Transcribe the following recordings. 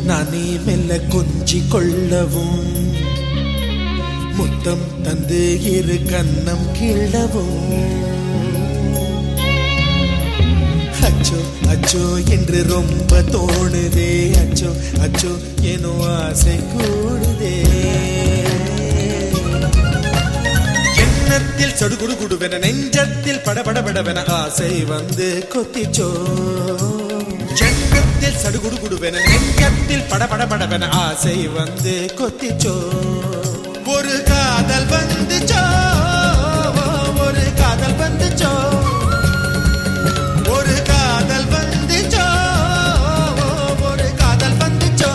நானே மெல்ல கொஞ்சி கொள்ளவும் முத்தம் தந்து இரு கண்ணம் கிள்ளவும் அச்சோ அச்சோ என்று ரொம்ப தோணுதே அச்சோ அச்சோ ஏனோ ஆசை கூடுதே எண்ணத்தில் சடுகுடு குடுவென நெஞ்சத்தில் படபடபடவென ஆசை வந்து கொத்திச்சோ எண்ணத்தில் சடுகுடு குடுவென நெஞ்சத்தில் படபடபடவென ஆசை வந்து கொத்திச்சோ ஒரு காதல் வந்துச்சோ ஒரு காதல் வந்துச்சோ ஒரு காதல் வந்துச்சோ ஒரு காதல் வந்துச்சோ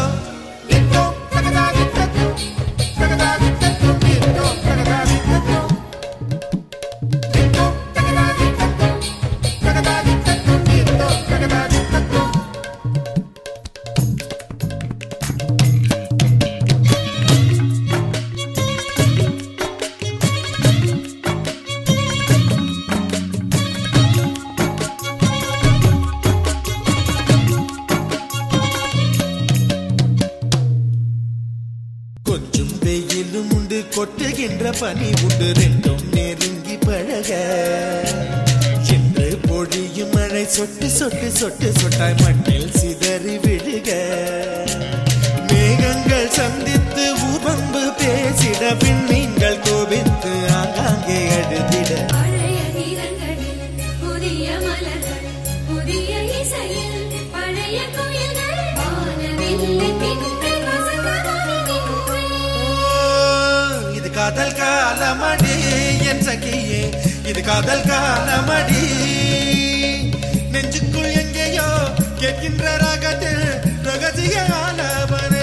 கொஞ்சம் வெயிலும் உண்டு கொட்டுகின்ற பனி உண்டு ரெண்டும் நெருங்கி பழக என்று பொழியும் மழை சொட்டு சொட்டு சொட்டு சொட்டாய் மண்ணில் சிதறி விழுக மேகங்கள் சந்தித்து உபம்பு பேசிட விண்மீன்கள் கோபித்து ஆங்காங்கே அழுதிட பழைய நிறங்களில் புதிய மலர்கள் புதிய இசையில் பழைய குயில்கள் வானவில்லை திங்கள் வசந்தமாய் நின்றே. ஓ, இது காதல் காலமடி என் சகியே இது காதல் காலமடி நெஞ்சுக்குள் எங்கேயோ கேட்கின்ற ராகத்தில் ரகசிய ஆலவனை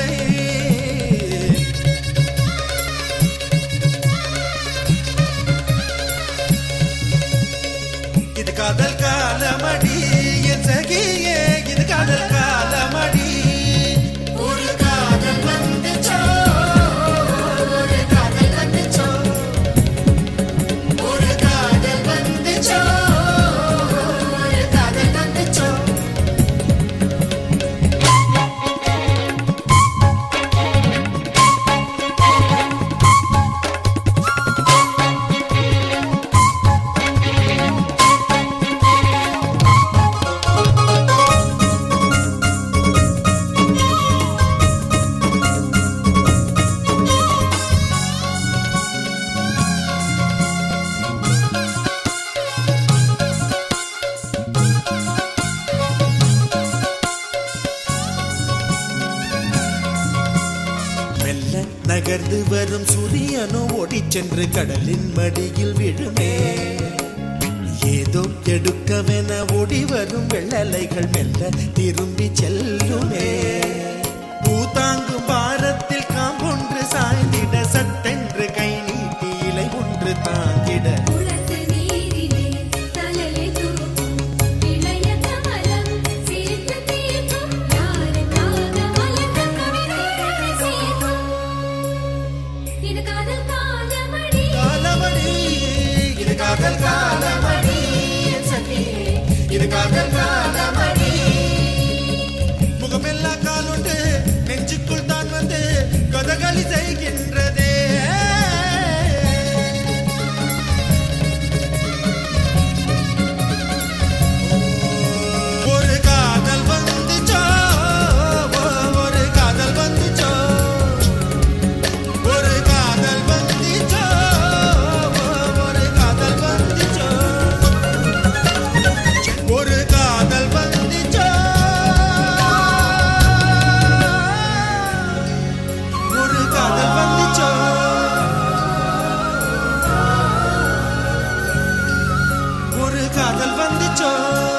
இது காதல் காலமடி என் சகியே இது காதல் காலமடி ஒரு காதல் வந்துச்சோ ஒரு காதல் வந்துச்சோ ஒரு காதல் வந்துச்சோ ஒரு காதல் வந்துச்சோ மெல்ல நகர்ந்து வரும் சூரியனோ ஓடிச் சென்று கடலின் மடியில் விழுமே ஏதோ எடுக்கவென ஓடி வரும் வெள்ளலைகள் மெல்ல திரும்பி செல்லுமே பூதாங்கும் பாரத்தில் காம்பொன்று சாய்ந்திட சட்டென்று கை நீட்டி இலை ஒன்று தாங்கிட குளத்து நீரிலே தலையை தூக்கும் இளைய கமலம் சிரித்து தீர்க்கும் யாருக்காக மலர்ந்த கவிதைகளை சேர்க்கும் இது காதல் காலமடி காலமடி இது காதல் காலமடி என் சகியே, இது காதல் காலமடி முகமெல்லா காலுண்டு நெஞ்சுக்குள் தான் வந்து கதகளி செய்கின்றதே ஒரு காதல் வந்துச்சோ ஒரு காதல் வந்துச்சோ ஒரு காதல் வந்துச்சோ ஒரு காதல் வந்துச்சோ ஒரு காதல் வந்துச்சோ ஒரு காதல் வந்துச்சோ ஒரு காதல் வந்துச்சோ